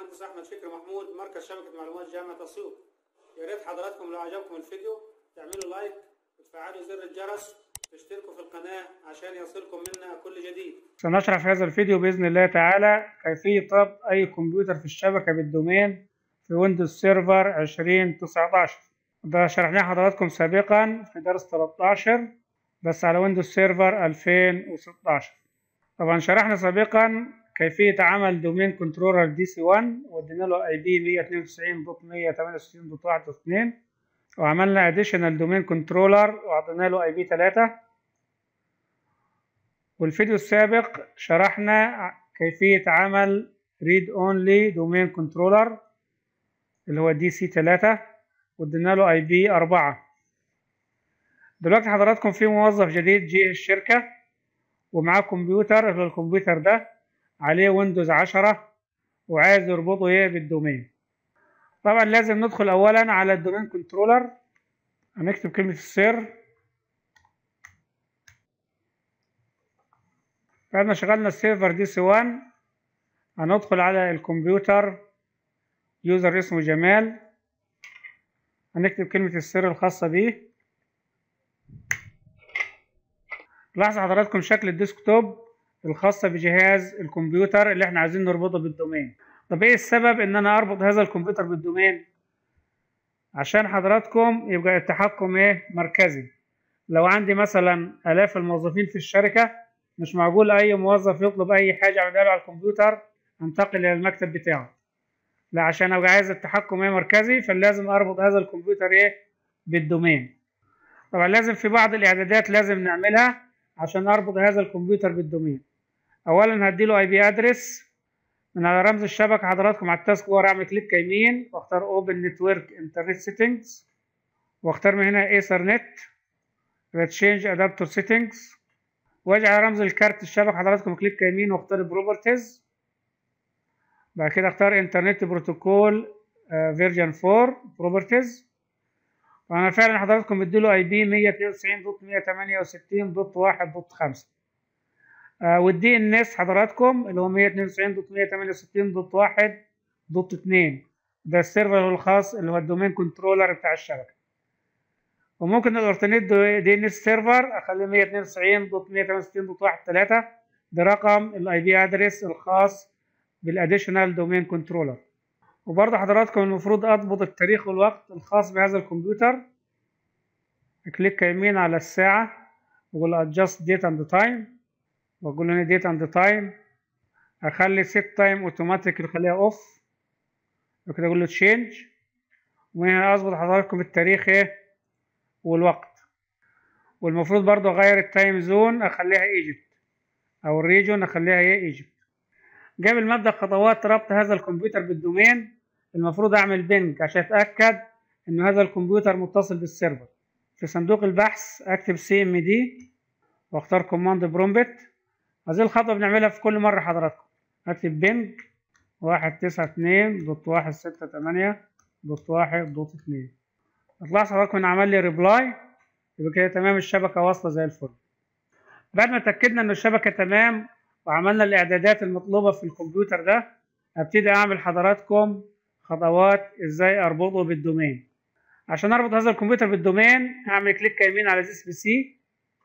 المهندس احمد فكري محمود مركز شبكه معلومات جامعه اسيوط يا ريت حضراتكم لو عجبكم الفيديو تعملوا لايك وتفعلوا زر الجرس وتشتركوا في القناه عشان يصلكم منا كل جديد سنشرح في هذا الفيديو بإذن الله تعالى كيفية ربط أي كمبيوتر في الشبكة بالدومين في ويندوز سيرفر 2019 ده شرحناه حضراتكم سابقا في درس 13 بس على ويندوز سيرفر 2016 طبعا شرحنا سابقا كيفية عمل دومين كنترولر دي سي 1 وادينا له اي بي 192.168.1.2 وعملنا اديشنال دومين كنترولر وعطينا له اي بي 3 والفيديو السابق شرحنا كيفية عمل read only domain controller اللي هو دي سي 3 وادينا له اي بي 4 دلوقتي حضراتكم في موظف جديد جه الشركة ومعاه كمبيوتر اللي هو الكمبيوتر ده عليه ويندوز 10 وعايز يربطه ايه بالدومين طبعا لازم ندخل اولا على الدومين كنترولر هنكتب كلمة السر بعد ما شغلنا السيرفر دي سي 1 هندخل على الكمبيوتر يوزر اسمه جمال هنكتب كلمة السر الخاصة بيه لاحظوا حضراتكم شكل الديسكتوب الخاصة بجهاز الكمبيوتر اللي احنا عايزين نربطه بالدومين طب ايه السبب ان انا اربط هذا الكمبيوتر بالدومين عشان حضراتكم يبقى التحكم ايه مركزي لو عندي مثلا الاف الموظفين في الشركة مش معقول اي موظف يطلب اي حاجة اعملها له على الكمبيوتر انتقل الى المكتب بتاعه لا عشان ابقى عايز التحكم ايه مركزي فلازم اربط هذا الكمبيوتر ايه بالدومين طبعا لازم في بعض الاعدادات لازم نعملها عشان اربط هذا الكمبيوتر بالدومين اولا هديله اي بي ادرس من على رمز الشبكه حضراتكم على التاسك بار اعمل كليك يمين واختار اوبن نتورك انترنت سيتنجز واختار من هنا ايثرنت تشينج ادابتور سيتنجز واجي على رمز الكارت الشبكه حضراتكم كليك يمين واختار بروبرتيز بعد كده اختار انترنت بروتوكول فيرجن 4 بروبرتيز وانا فعلا حضراتكم مديله اي بي 192.168.1.5 آه والدي ان اس حضراتكم اللي هو 192.168.1.2 ده السيرفر الخاص اللي هو الدومين كنترولر بتاع الشبكه وممكن الالترنيت دي ان اس سيرفر اخليه 192.168.1.3 ده رقم الاي بي ادرس الخاص بالاديشنال دومين كنترولر وبرضه حضراتكم المفروض اضبط التاريخ والوقت الخاص بهذا الكمبيوتر كليك يمين على الساعة واقول له adjust date and time واقول له date and time اخلي set time automatic اخليها اوف وكده اقول له change ومن هنا اظبط حضراتكم التاريخ ايه والوقت والمفروض برضه اغير التايم زون اخليها ايجيبت او الريجون اخليها ايه ايجيبت قبل ما ابدا خطوات ربط هذا الكمبيوتر بالدومين المفروض اعمل بنج عشان اتاكد ان هذا الكمبيوتر متصل بالسيرفر في صندوق البحث اكتب سي ام دي واختار كوماند برومبت هذه الخطوه بنعملها في كل مره حضراتكم اكتب بنج واحد تسعة اتنين دوت واحد ستة تمانية دوت واحد دوت اتنين هتلاحظ حضراتكم ان عمل لي ريبلاي يبقى كده تمام الشبكه واصله زي الفل بعد ما اتاكدنا ان الشبكه تمام وعملنا الاعدادات المطلوبه في الكمبيوتر ده هبتدي اعمل حضراتكم خطوات ازاي اربطه بالدومين عشان اربط هذا الكمبيوتر بالدومين هعمل كليك يمين على ذيس بي سي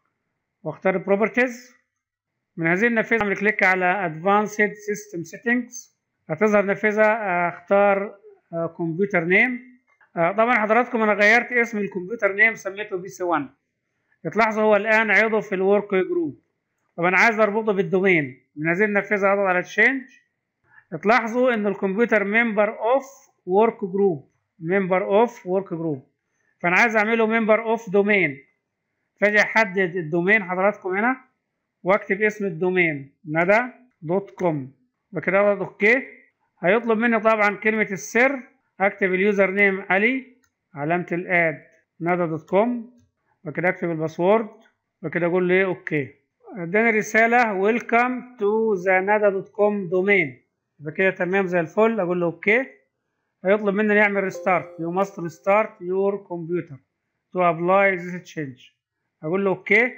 واختار بروبرتيز من هذه النافذه اعمل كليك على ادفانسد سيستم سيتنجز هتظهر نافذه اختار كمبيوتر نيم طبعا حضراتكم انا غيرت اسم الكمبيوتر نيم سميته بي سي 1 تلاحظوا هو الان عضو في الورك جروب طب انا عايز اربطه بالدومين من هذه النافذه اضغط على تشينج تلاحظوا ان الكمبيوتر ممبر اوف ورك جروب ممبر اوف ورك جروب فانا عايز اعمله ممبر اوف دومين فاجي احدد الدومين حضراتكم هنا واكتب اسم الدومين ندى دوت كوم بكده اضغط اوكي هيطلب مني طبعا كلمه السر اكتب اليوزر نيم علي علامه الاد ندى دوت كوم وكده اكتب الباسورد وكده اقول له اوكي اداني رسالة ويلكم تو ذا نادا دوت كوم دومين يبقى كده تمام زي الفل اقول له اوكي هيطلب مني نعمل ريستارت يو ماست ريستارت يور كمبيوتر تو ابلاي ذيس تشينج اقول له اوكي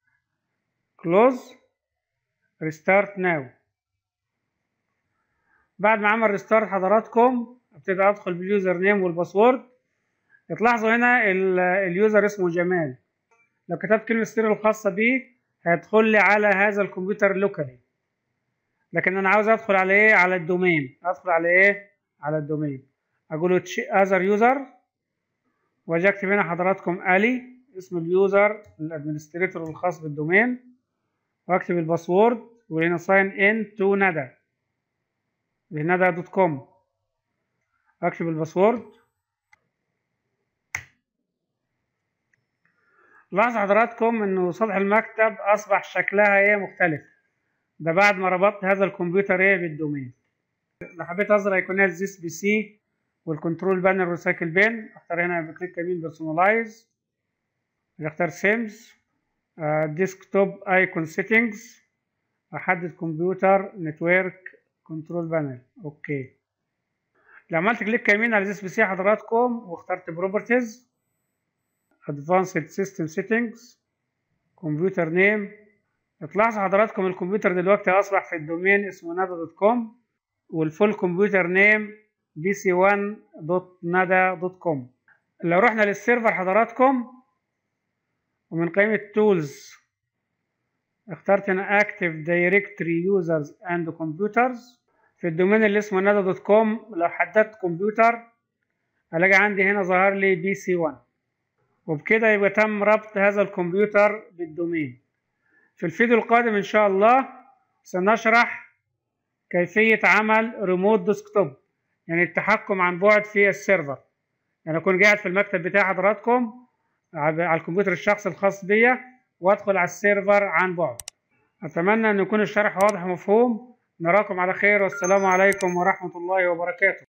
كلوز ريستارت ناو بعد ما عمل ريستارت حضراتكم ابتدي ادخل باليوزر نيم والباسورد تلاحظوا هنا ال- اليوزر اسمه جمال لو كتبت كلمة سر الخاصة بيه هيدخل لي على هذا الكمبيوتر لوكالي لكن انا عاوز ادخل على ايه على الدومين ادخل على ايه على الدومين اقول له اذر يوزر واجي اكتب هنا حضراتكم الي اسم اليوزر الادمنستريتور الخاص بالدومين واكتب الباسورد وهنا ساين ان تو ندى ندى دوت كوم اكتب الباسورد لاحظ حضراتكم انه سطح المكتب اصبح شكلها ايه مختلف ده بعد ما ربطت هذا الكمبيوتر ايه بالدومين لو حبيت اظهر ايقونات زيس بي سي والكنترول بانر ريسايكل بين اختار هنا بكليك يمين بيرسونلايز اختار سيمز ديسكتوب ايكون سيتنجز احدد كمبيوتر نتورك كنترول بانل اوكي لو عملت كليك يمين على زيس بي سي حضراتكم واخترت بروبرتيز ادفانسد سيستم سيتنجز كمبيوتر نيم تلاحظوا حضراتكم الكمبيوتر دلوقتي اصبح في الدومين اسمه نادا دوت كوم والفول كمبيوتر نيم بي سي 1 دوت نادا دوت كوم لو رحنا للسيرفر حضراتكم ومن قائمة تولز اخترت هنا اكتف دايركتري يوزرز اند كمبيوترز في الدومين اللي اسمه نادا دوت كوم لو حددت كمبيوتر الاقي عندي هنا ظهر لي بي سي 1 وبكده يبقى تم ربط هذا الكمبيوتر بالدومين في الفيديو القادم ان شاء الله سنشرح كيفية عمل ريموت ديسكتوب يعني التحكم عن بعد في السيرفر يعني اكون قاعد في المكتب بتاع حضراتكم على الكمبيوتر الشخصي الخاص بيا وادخل على السيرفر عن بعد اتمنى ان يكون الشرح واضح ومفهوم نراكم على خير والسلام عليكم ورحمة الله وبركاته